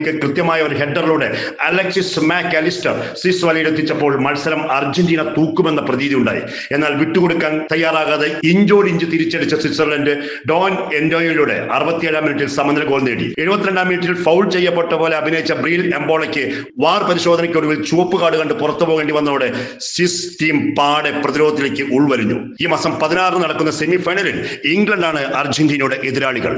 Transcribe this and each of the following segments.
കൃത്യമായ ഒരു ഹെഡറിലൂടെ അലക്സിസ് മാക് അലിസ്റ്റർ സ്വിസ് വലയിലെത്തിച്ചപ്പോൾ മത്സരം അർജന്റീന തൂക്കുമെന്ന പ്രതീതി ഉണ്ടായി എന്നാൽ വിട്ടുകൊടുക്കാൻ തയ്യാറാകാതെ ഇഞ്ചോടിഞ്ച് തിരിച്ചടിച്ച സ്വിറ്റ്സർലൻഡ് ഡോൺ എൻഡോയിലൂടെ അറുപത്തിയേഴാം മിനിറ്റിൽ സമനില ഗോൾ നേടി എഴുപത്തിരണ്ടാം മിനിറ്റിൽ ഫൗൾ ചെയ്യപ്പെട്ട പോലെ അഭിനയിച്ച ബ്രീൽ എംബോളയ്ക്ക് വാർ പരിശോധനയ്ക്കൊടുവിൽ ചുവപ്പ് കാർഡ് കണ്ട് പുറത്തു പോകേണ്ടി വന്നതോടെ സ്വിസ് ടീം പാടെ പ്രതിരോധത്തിലേക്ക് ഉൾവലിഞ്ഞു ഈ മാസം പതിനാറിന് നടക്കുന്ന സെമി ഫൈനലിൽ ഇംഗ്ലണ്ടാണ് അർജന്റീനയുടെ എതിരാളികൾ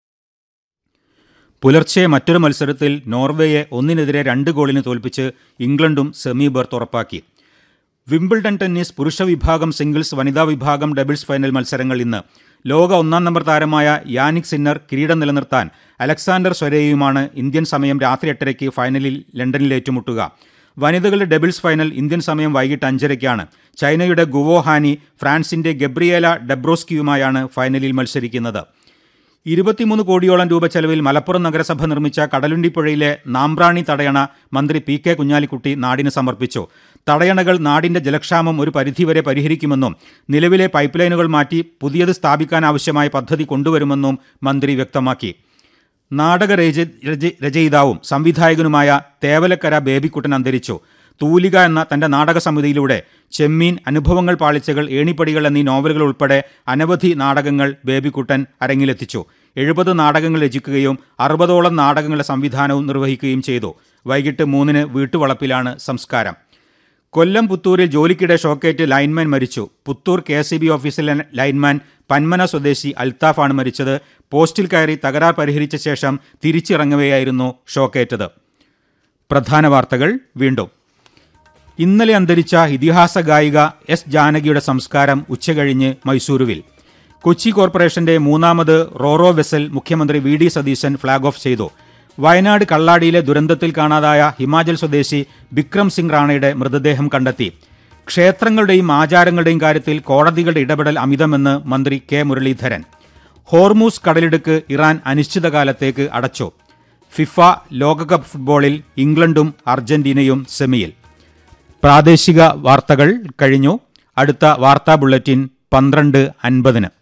പുലർച്ചെ മറ്റൊരു മത്സരത്തിൽ നോർവേയെ ഒന്നിനെതിരെ രണ്ട് ഗോളിന് തോൽപ്പിച്ച് ഇംഗ്ലണ്ടും സെമി ബർത്ത് ഉറപ്പാക്കി വിംബിൾഡൺ ടെന്നീസ് പുരുഷ വിഭാഗം സിംഗിൾസ് വനിതാ വിഭാഗം ഡബിൾസ് ഫൈനൽ മത്സരങ്ങൾ ഇന്ന് ലോക ഒന്നാം നമ്പർ താരമായ യാനിക് സിന്നർ കിരീടം നിലനിർത്താൻ അലക്സാണ്ടർ സ്വരയുമാണ് ഇന്ത്യൻ സമയം രാത്രി എട്ടരയ്ക്ക് ഫൈനലിൽ ലണ്ടനിൽ ഏറ്റുമുട്ടുക വനിതകളുടെ ഡബിൾസ് ഫൈനൽ ഇന്ത്യൻ സമയം വൈകിട്ട് അഞ്ചരയ്ക്കാണ് ചൈനയുടെ ഗുവോ ഹാനി ഫ്രാൻസിന്റെ ഗബ്രിയേല ഡെബ്രോസ്കിയുമായാണ് ഫൈനലിൽ മത്സരിക്കുന്നത് ഇരുപത്തിമൂന്ന് കോടിയോളം രൂപ ചെലവിൽ മലപ്പുറം നഗരസഭ നിർമ്മിച്ച കടലുണ്ടിപ്പുഴയിലെ നാമ്പ്രാണി തടയണ മന്ത്രി പി കെ കുഞ്ഞാലിക്കുട്ടി നാടിന് സമർപ്പിച്ചു തടയണകൾ നാടിന്റെ ജലക്ഷാമം ഒരു പരിധിവരെ പരിഹരിക്കുമെന്നും നിലവിലെ പൈപ്പ് ലൈനുകൾ മാറ്റി പുതിയത് സ്ഥാപിക്കാനാവശ്യമായ പദ്ധതി കൊണ്ടുവരുമെന്നും മന്ത്രി വ്യക്തമാക്കി നാടക രച രച- രചയിതാവും സംവിധായകനുമായ തേവലക്കര ബേബിക്കുട്ടൻ അന്തരിച്ചു തൂലിക എന്ന തന്റെ നാടക സമിതിയിലൂടെ ചെമ്മീൻ അനുഭവങ്ങൾ പാളിച്ചകൾ ഏണിപ്പടികൾ എന്നീ നോവലുകൾ ഉൾപ്പെടെ അനവധി നാടകങ്ങൾ ബേബിക്കുട്ടൻ അരങ്ങിലെത്തിച്ചു എഴുപത് നാടകങ്ങൾ രചിക്കുകയും അറുപതോളം നാടകങ്ങളുടെ സംവിധാനവും നിർവഹിക്കുകയും ചെയ്തു വൈകിട്ട് മൂന്നിന് വീട്ടുവളപ്പിലാണ് സംസ്കാരം കൊല്ലം പുത്തൂരിൽ ജോലിക്കിടെ ഷോക്കേറ്റ് ലൈൻമാൻ മരിച്ചു പുത്തൂർ കെ എസ് ബി ഓഫീസിലെ ലൈൻമാൻ പന്മന സ്വദേശി അൽത്താഫാണ് മരിച്ചത് പോസ്റ്റിൽ കയറി തകരാർ പരിഹരിച്ച ശേഷം തിരിച്ചിറങ്ങവെയായിരുന്നു ഷോക്കേറ്റത് പ്രധാന വാർത്തകൾ വീണ്ടും ഇന്നലെ അന്തരിച്ച ഇതിഹാസ ഗായിക എസ് ജാനകിയുടെ സംസ്കാരം ഉച്ചകഴിഞ്ഞ് മൈസൂരുവിൽ കൊച്ചി കോർപ്പറേഷന്റെ മൂന്നാമത് റോറോ വെസൽ മുഖ്യമന്ത്രി V D Satheesan flag off ചെയ്തു വയനാട് കള്ളാടിയിലെ ദുരന്തത്തിൽ കാണാതായ ഹിമാചൽ സ്വദേശി ബിക്രം സിംഗ് റാണയുടെ മൃതദേഹം കണ്ടെത്തി ക്ഷേത്രങ്ങളുടെയും ആചാരങ്ങളുടെയും കാര്യത്തിൽ കോടതികളുടെ ഇടപെടൽ അമിതമെന്ന് മന്ത്രി കെ മുരളീധരൻ ഹോർമൂസ് കടലിടുക്ക് ഇറാൻ അനിശ്ചിതകാലത്തേക്ക് അടച്ചു ഫിഫ ലോകകപ്പ് ഫുട്ബോളിൽ ഇംഗ്ലണ്ടും അർജന്റീനയും സെമിയിൽ പ്രാദേശിക വാർത്തകൾ കഴിഞ്ഞു അടുത്ത വാർത്താ ബുള്ളറ്റിൻ പന്ത്രണ്ട് അൻപതിന്